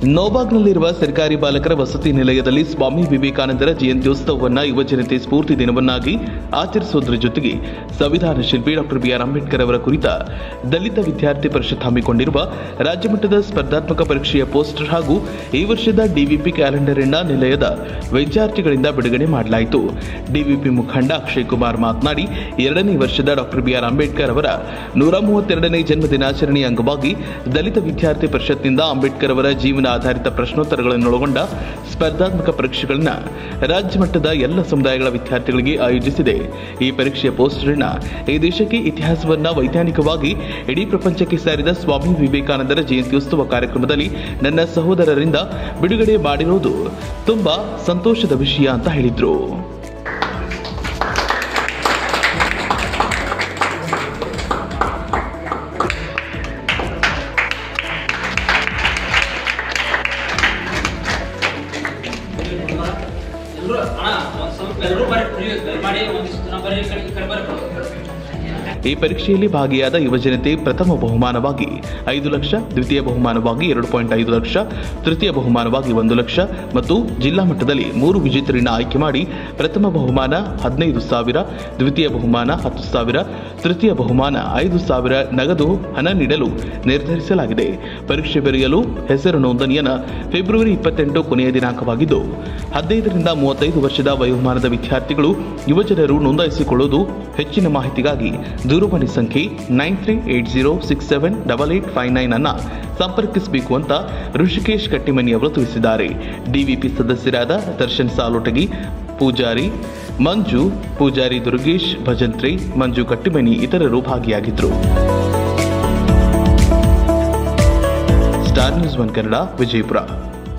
ನೋಬಾಗ್ನಲ್ಲಿರುವ ಸರ್ಕಾರಿ ಬಾಲಕರ ವಸತಿ ನಿಲಯದಲ್ಲಿ ಸ್ವಾಮಿ ವಿವೇಕಾನಂದರ ಜಯಂತ್ಯೋತ್ಸವವನ್ನು ಯುವಜನತೆ ಸ್ಫೂರ್ತಿ ದಿನವನ್ನಾಗಿ ಆಚರಿಸುವುದರ ಜೊತೆಗೆ ಸಂವಿಧಾನ ಶಿಲ್ಪಿ ಡಾಕ್ಟರ್ ಬಿಆರ್ ಅಂಬೇಡ್ಕರ್ ಅವರ ಕುರಿತ ದಲಿತ ವಿದ್ಯಾರ್ಥಿ ಪರಿಷತ್ ಹಮ್ಮಿಕೊಂಡಿರುವ ರಾಜ್ಯಮಟ್ಟದ ಸ್ಪರ್ಧಾತ್ಮಕ ಪರೀಕ್ಷೆಯ ಪೋಸ್ಟರ್ ಹಾಗೂ ಈ ವರ್ಷದ ಡಿವಿಪಿ ಕ್ಯಾಲೆಂಡರ್ ಅನ್ನ ನಿಲಯದ ವಿದ್ಯಾರ್ಥಿಗಳಿಂದ ಬಿಡುಗಡೆ ಮಾಡಲಾಯಿತು ಡಿವಿಪಿ ಮುಖಂಡ ಅಕ್ಷಯ್ ಕುಮಾರ್ ಮಾತನಾಡಿ ಎರಡನೇ ವರ್ಷದ ಡಾಕ್ಟರ್ ಬಿಆರ್ ಅಂಬೇಡ್ಕರ್ ಅವರ ನೂರ ಮೂವತ್ತೆರಡನೇ ಜನ್ಮ ದಿನಾಚರಣೆಯ ಅಂಗವಾಗಿ ದಲಿತ ವಿದ್ಯಾರ್ಥಿ ಪರಿಷತ್ನಿಂದ ಅಂಬೇಡ್ಕರ್ ಅವರ ಜೀವನ ಆಧಾರಿತ ಪ್ರಶ್ನೋತ್ತರಗಳನ್ನೊಳಗೊಂಡ ಸ್ಪರ್ಧಾತ್ಮಕ ಪರೀಕ್ಷೆಗಳನ್ನ ರಾಜ್ಯ ಮಟ್ಟದ ಎಲ್ಲ ಸಮುದಾಯಗಳ ವಿದ್ಯಾರ್ಥಿಗಳಿಗೆ ಆಯೋಜಿಸಿದೆ ಈ ಪರೀಕ್ಷೆಯ ಪೋಸ್ಟರ್ನ ಈ ದೇಶಕ್ಕೆ ಇತಿಹಾಸವನ್ನ ವೈಜ್ಞಾನಿಕವಾಗಿ ಇಡೀ ಪ್ರಪಂಚಕ್ಕೆ ಸಾರಿದ ಸ್ವಾಮಿ ವಿವೇಕಾನಂದರ ಜಯಂತ್ಯೋತ್ಸವ ಕಾರ್ಯಕ್ರಮದಲ್ಲಿ ನನ್ನ ಸಹೋದರರಿಂದ ಬಿಡುಗಡೆ ಮಾಡಿರುವುದು ತುಂಬಾ ಸಂತೋಷದ ವಿಷಯ ಅಂತ ಹೇಳಿದ್ರು ಎಲ್ರು ಅಣ್ಣ ಒಂದ್ ಸ್ವಲ್ಪ ಎಲ್ರು ಬರ್ರಿ ಪ್ಲೀಸ್ ದಯಮಾಡಿ ಒಂದಿಷ್ಟು ಜನ ಬರ್ರಿ ಈ ಕಡೆ ಈ ಕಡೆ ಬರ್ರಿ ಈ ಪರೀಕ್ಷೆಯಲ್ಲಿ ಭಾಗಿಯಾದ ಯುವಜನತೆ ಪ್ರಥಮ ಬಹುಮಾನವಾಗಿ ಐದು ಲಕ್ಷ ದ್ವಿತೀಯ ಬಹುಮಾನವಾಗಿ ಎರಡು ಪಾಯಿಂಟ್ ಐದು ಲಕ್ಷ ತೃತೀಯ ಬಹುಮಾನವಾಗಿ ಒಂದು ಲಕ್ಷ ಮತ್ತು ಜಿಲ್ಲಾ ಮಟ್ಟದಲ್ಲಿ ಮೂರು ವಿಜೇತರನ್ನ ಆಯ್ಕೆ ಮಾಡಿ ಪ್ರಥಮ ಬಹುಮಾನ ಹದಿನೈದು ಸಾವಿರ ದ್ವಿತೀಯ ಬಹುಮಾನ ಹತ್ತು ಸಾವಿರ ತೃತೀಯ ಬಹುಮಾನ ಐದು ಸಾವಿರ ನಗದು ಹಣ ನೀಡಲು ನಿರ್ಧರಿಸಲಾಗಿದೆ ಪರೀಕ್ಷೆ ಬರೆಯಲು ಹೆಸರು ನೋಂದಣಿಯನ್ನು ಫೆಬ್ರವರಿ ಇಪ್ಪತ್ತೆಂಟು ಕೊನೆಯ ದಿನಾಂಕವಾಗಿದ್ದು ಹದಿನೈದರಿಂದ ಮೂವತ್ತೈದು ವರ್ಷದ ವಯೋಮಾನದ ವಿದ್ಯಾರ್ಥಿಗಳು ಯುವಜನರು ನೋಂದಾಯಿಸಿಕೊಳ್ಳುವುದು ಹೆಚ್ಚಿನ ಮಾಹಿತಿಗಾಗಿ ದೂರವಾಣಿ ಸಂಖ್ಯೆ nine three eight zero six seven double eight five nine ಅನ್ನ ಸಂಪರ್ಕಿಸಬೇಕು ಅಂತ ಋಷಿಕೇಶ್ ಕಟ್ಟಿಮನಿ ಅವರು ತಿಳಿಸಿದ್ದಾರೆ ಡಿವಿಪಿ ಸದಸ್ಯರಾದ ದರ್ಶನ್ ಸಾಲೋಟಗಿ ಪೂಜಾರಿ ಮಂಜು ಪೂಜಾರಿ ದುರ್ಗೇಶ್ ಭಜಂತ್ರಿ ಮಂಜು ಕಟ್ಟಿಮನಿ ಇತರರು ಭಾಗಿಯಾಗಿದ್ದರು star news one Kannada Vijayapura